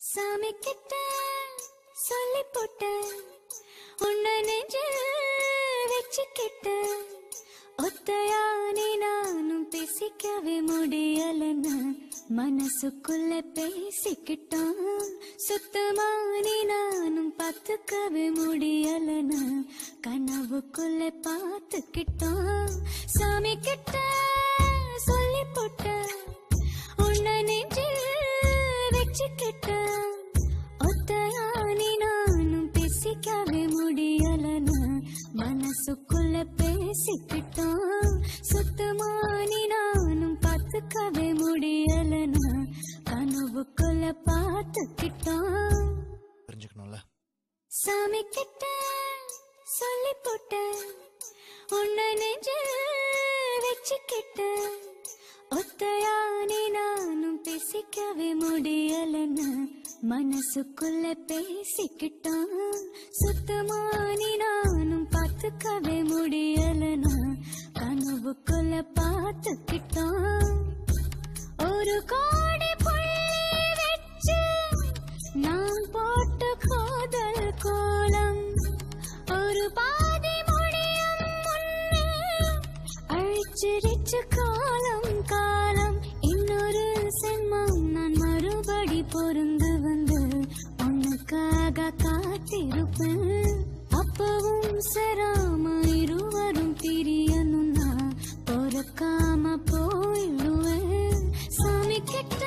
சாமி கிட்ட சொல்லி போட்ட உன்னை நெஞ்சில் வச்சுக்கிட்ட ஒத்தையா நீ நானும் பேசிக்கவே முடியலன்னு மனசுக்குள்ள பேசிக்கிட்டோம் சுத்தமா நீ நானும் பார்த்துக்கவே முடியலன்னு கனவுக்குள்ள பார்த்துக்கிட்டோம் சாமி கிட்ட சொல்லி போட்ட உன்னை நெஞ்சில் வச்சுக்கிட்ட ஒத்தையானி நானும் பேசிக்கவே முடியலன்னு மனசுக்குள்ள பேசிக்கிட்டோம் சுத்தமானி நானும் பார்த்துக்கவே முடியலன்னு கனவுக்குள்ள பார்த்துக்கிட்டோம் புரிஞ்சுக்கணும்ல சாமி கிட்ட சொல்லி போட்ட உன்னை நெஞ்சில் வச்சுக்கிட்ட ஒத்தையானி நானும் பேசிக்கவே முடியலன்னு மனசுக்குள்ள பேசிக்கிட்டோம் சுத்தமானி நானும் பார்த்துக்கவே முடியலன்னு கனவுக்குள்ள பார்த்துக்கிட்டோம் ஒரு கோடி புள்ளி வச்சு நான் போட்ட காதல் கோலம் ஒரு பாதி முடியும் முன்னே அழிச்சிருச்சு காலம் காலம் இன்னொரு செம்மம் நான் மறுபடி பொருந்து வந்து உனக்காக காத்திருப்பேன் அப்பவும் செராம இருவரும் பிரியணும்னா பொறுக்காம போயிடுவேன் சாமி கிட்ட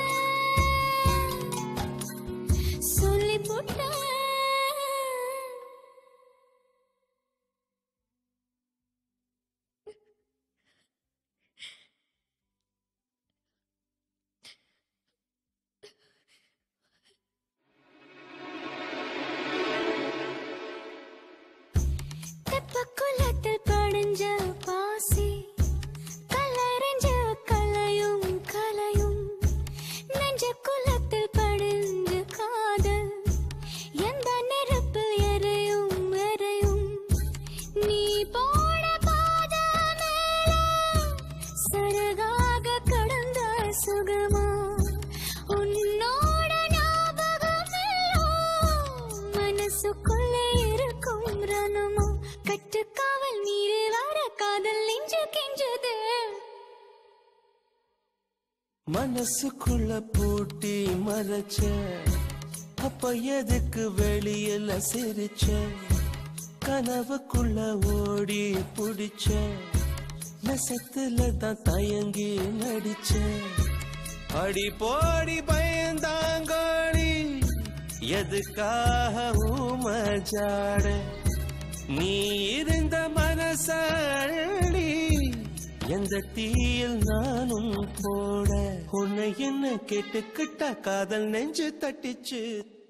சொல்லி போட்டேன் தெப்பக்குளத்தில் படிஞ்ச பாசி கலரஞ்ச கலையும் கலையும் நெஞ்ச குளத்தில் படிஞ்ச காதல் எந்த நெருப்பில் எரையும் எரையும் நீ போட பாத மேல சரகாக கடந்த சுகமா உன்னோட ஞாபகம் எல்லாம் மனசுக்குள்ளே இருக்கும் ரணமோ கட்டுக்காவல் நீரு வர காதல் நெஞ்சு கெஞ்சது மனசுக்குள்ள பூட்டி மறைச்ச அப்ப எதுக்கு வெளியில சிரிச்ச கனவுக்குள்ள ஓடி புடிச்ச நெசத்துல தான் தயங்கி நடிச்ச அடி போடி பயந்தாங்கோடி எதுக்காக ஊமஜாட நீ இருந்த மனசடி எந்த தீயில் நானும் போட உன்னை என்ன கேட்டுக்கிட்ட காதல் நெஞ்சு தட்டிச்சு